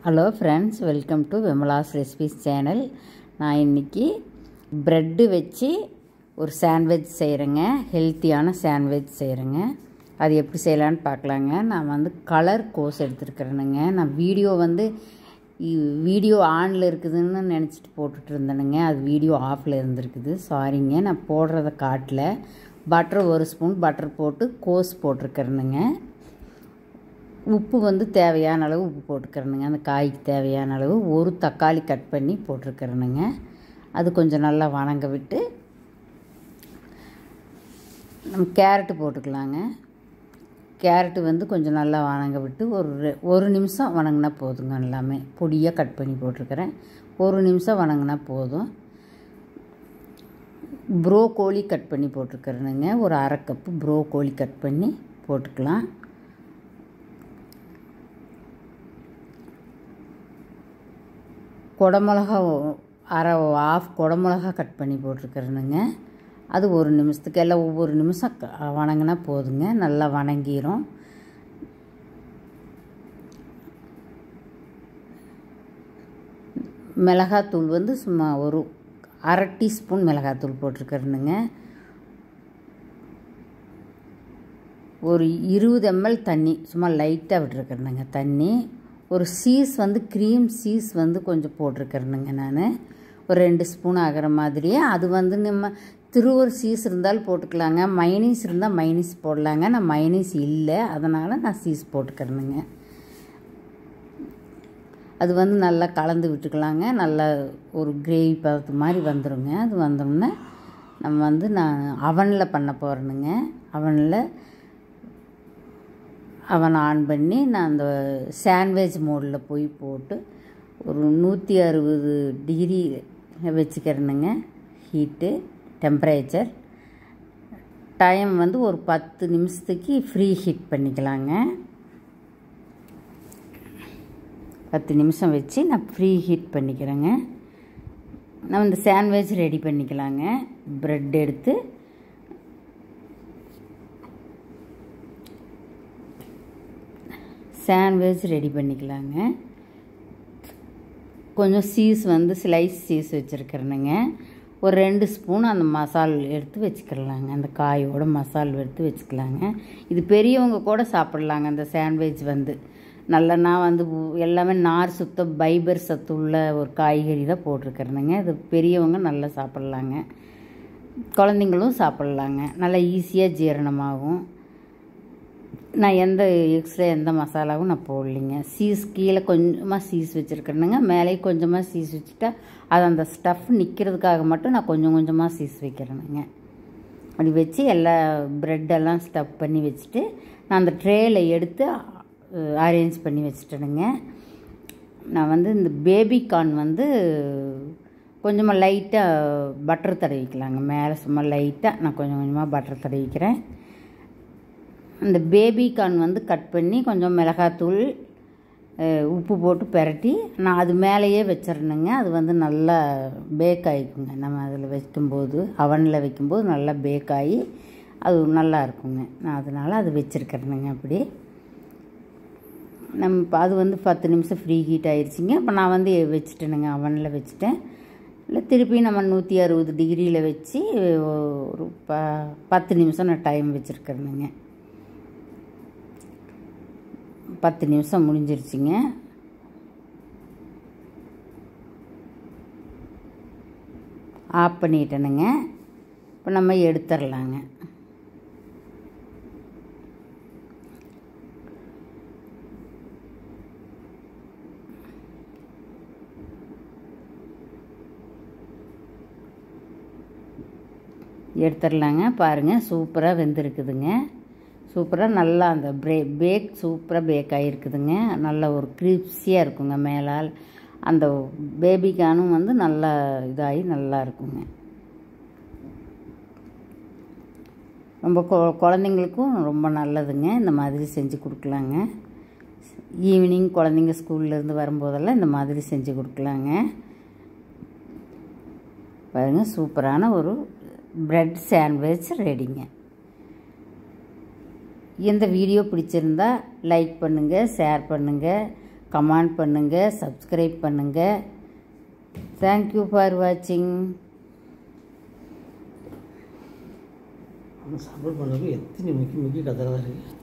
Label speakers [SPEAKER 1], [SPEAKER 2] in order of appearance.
[SPEAKER 1] hello friends welcome to Vimala's recipes channel நான் இன்றைக்கி bread வச்சு ஒரு சாண்ட்விச் செய்கிறேங்க ஹெல்த்தியான சாண்ட்விச் செய்கிறேங்க அது எப்படி செய்யலான்னு பார்க்கலாங்க நான் வந்து கலர் கோஸ் எடுத்துருக்கிறேனுங்க நான் வீடியோ வந்து இ- வீடியோ ஆனில் இருக்குதுன்னு நினச்சிட்டு போட்டுட்டு இருந்தேனுங்க அது வீடியோ ஆஃபில் இருந்திருக்குது சாரிங்க நான் போடுறத காட்டல பட்டர் ஒரு ஸ்பூன் பட்டர் போட்டு கோஸ் போட்டிருக்கிறேனுங்க உப்பு வந்து தேவையான அளவு உப்பு போட்டுக்கிறணுங்க அந்த காய்க்கு தேவையான அளவு ஒரு தக்காளி கட் பண்ணி போட்டிருக்கிறணுங்க அது கொஞ்சம் நல்லா வணங்க விட்டு நம்ம கேரட்டு போட்டுக்கலாங்க கேரட்டு வந்து கொஞ்சம் நல்லா வணங்க விட்டு ஒரு ரெ- ஒரு நிமிஷம் வணங்கினா போதுங்க எல்லாமே பொடியாக கட் பண்ணி போட்டிருக்கிறேன் ஒரு நிமிஷம் வணங்கினா போதும் ப்ரோக்கோலி கட் பண்ணி போட்டிருக்கிறேனுங்க ஒரு அரை கப்பு ப்ரோக்கோலி கட் பண்ணி போட்டுக்கலாம் குடமிளகா ஒ- அரை ஆஃப் குடமிளகா கட் பண்ணி போட்டிருக்கிறேனுங்க அது ஒரு நிமிஷத்துக்கு எல்லாம் ஒவ்வொரு நிமிஷம் க- வணங்கினா போதுங்க நல்லா வணங்கிரும் மிளகாத்தூள் வந்து சும்மா ஒரு அரை டீஸ்பூன் மிளகாத்தூள் போட்டிருக்கிறேனுங்க ஒரு இருபது எம்எல் தண்ணி சும்மா லைட்டாக விட்டுருக்கிறேனுங்க தண்ணி ஒரு சீஸ் வந்து க்ரீம் சீஸ் வந்து கொஞ்சம் போட்டிருக்கிறேனுங்க நான் ஒரு ரெண்டு ஸ்பூன் ஆகிற மாதிரியே அது வந்து நம்ம திருவூர் சீஸ் இருந்தாலும் போட்டுக்கலாங்க மைனீஸ் இருந்தால் மைனீஸ் போடலாங்க நான் மைனீஸ் இல்லை அதனால் நான் சீஸ் போட்டுக்கிறேனுங்க அது வந்து நல்லா கலந்து விட்டுக்கலாங்க நல்லா ஒரு கிரேவி பதத்து மாதிரி வந்துருங்க அது வந்தோம்னா நம்ம வந்து நான் அவனில் பண்ண போகிறேனுங்க அவனில் அவன் ஆன் பண்ணி நான் அந்த சாண்ட்விச் மோடில் போய் போட்டு ஒரு நூற்றி அறுபது டிகிரி வச்சுக்கிறேனுங்க ஹீட்டு டெம்பரேச்சர் டைம் வந்து ஒரு பத்து நிமிஷத்துக்கு ஃப்ரீ ஹீட் பண்ணிக்கலாங்க பத்து நிமிஷம் வச்சு நான் ஃப்ரீ ஹீட் பண்ணிக்கிறேங்க நம்ம இந்த சாண்ட்விச் ரெடி பண்ணிக்கலாங்க ப்ரெட் எடுத்து சாண்ட்விச் ரெடி பண்ணிக்கலாங்க கொஞ்சம் சீஸ் வந்து ஸ்லைஸ் சீஸ் வச்சுருக்கிறேனுங்க ஒரு ரெண்டு ஸ்பூன் அந்த மசால் எடுத்து வச்சுக்கிறலாங்க அந்த காயோட மசால் எடுத்து வச்சுக்கலாங்க இது பெரியவங்க கூட சாப்பிட்லாங்க அந்த சாண்ட்விச் வந்து நல்ல நான் வந்து உ- எல்லாமே நார் சுத்த பைபர் சத்து உள்ள ஒரு காய்கறி தான் போட்டிருக்கிறேனுங்க இது பெரியவங்க நல்லா சாப்பிட்லாங்க குழந்தைங்களும் சாப்பிட்லாங்க நல்லா ஈஸியாக ஜீரணமாகும் நான் எந்த எக்ஸ்ட்ரா எந்த மசாலாவும் நான் போடலைங்க சீஸ் கீழே கொஞ்சமாக சீஸ் வச்சுருக்கிறேனுங்க மேலே கொஞ்சமாக சீஸ் வச்சுட்டா அது அந்த ஸ்டஃப் நிற்கிறதுக்காக மட்டும் நான் கொஞ்சம் கொஞ்சமாக சீஸ் வைக்கிறேனுங்க அப்படி வச்சு எல்லா ப்ரெட்டெல்லாம் ஸ்டஃப் பண்ணி வச்சுட்டு நான் அந்த ட்ரேயில் எடுத்து அரேஞ்ச் பண்ணி வச்சுட்டேனுங்க நான் வந்து இந்த பேபி கார்ன் வந்து கொஞ்சமாக லைட்டாக பட்டர் தடவிக்கலாங்க மேலே சும்மா லைட்டாக நான் கொஞ்சம் கொஞ்சமாக பட்டர் தடவிக்கிறேன் அந்த பேபி கார்ன் வந்து கட் பண்ணி கொஞ்சம் மிளகாத்தூள் அஹ், உப்பு போட்டு பெரட்டி நான் அது மேலேயே வச்சிடணுங்க அது வந்து நல்லா பேக் ஆகிக்குங்க நம்ம அதில் வைக்கும்போது அவனில் வைக்கும்போது நல்லா பேக் ஆகி அது நல்லா இருக்குங்க நான் அதனால் அது வச்சுருக்கிறேனுங்க அப்படி நம்ம இப்போ அது வந்து பத்து நிமிஷம் ஃப்ரீ ஹீட் ஆயிடுச்சுங்க இப்போ நான் வந்து வச்சுட்டேனுங்க அவனில் வச்சுட்டேன் இல்லை திருப்பி நம்ம நூற்றி அறுபது டிகிரியில் வச்சு ஒரு ப பத்து நிமிஷம் நான் டைம் வச்சுருக்கிறேனுங்க பத்து நிமிஷம் முடிஞ்சிருச்சுங்க ஆஃப் பண்ணிட்டேனுங்க இப்போ நம்ம எடுத்துடலாங்க எடுத்துடலாங்க பாருங்கள் சூப்பராக வெந்திருக்குதுங்க சூப்பராக நல்லா அந்த பிரே பேக் சூப்பராக பேக் ஆகிருக்குதுங்க நல்ல ஒரு கிரிப்ஸியாக இருக்குங்க மேலால் அந்த பேபிக்கானும் வந்து நல்லா இதாகி நல்லா இருக்குங்க ரொம்ப கொ- குழந்தைங்களுக்கும் ரொம்ப நல்லதுங்க இந்த மாதிரி செஞ்சு கொடுக்கலாங்க ஈவினிங் குழந்தைங்க ஸ்கூல்லேருந்து வரும்போதெல்லாம் இந்த மாதிரி செஞ்சு கொடுக்கலாங்க பாருங்க சூப்பரான ஒரு பிரெட் சாண்ட்விச் ரெடிங்க இந்த வீடியோ பிடிச்சிருந்தா லைக் பண்ணுங்கள் ஷேர் பண்ணுங்கள் கமெண்ட் பண்ணுங்கள் சப்ஸ்கிரைப் பண்ணுங்கள் தேங்க்யூ ஃபார் வாட்சிங்
[SPEAKER 2] ஆனால் சாப்பிட பண்ணவே எத்தனை முக்கி முக்கி கத்துறதா இருக்குது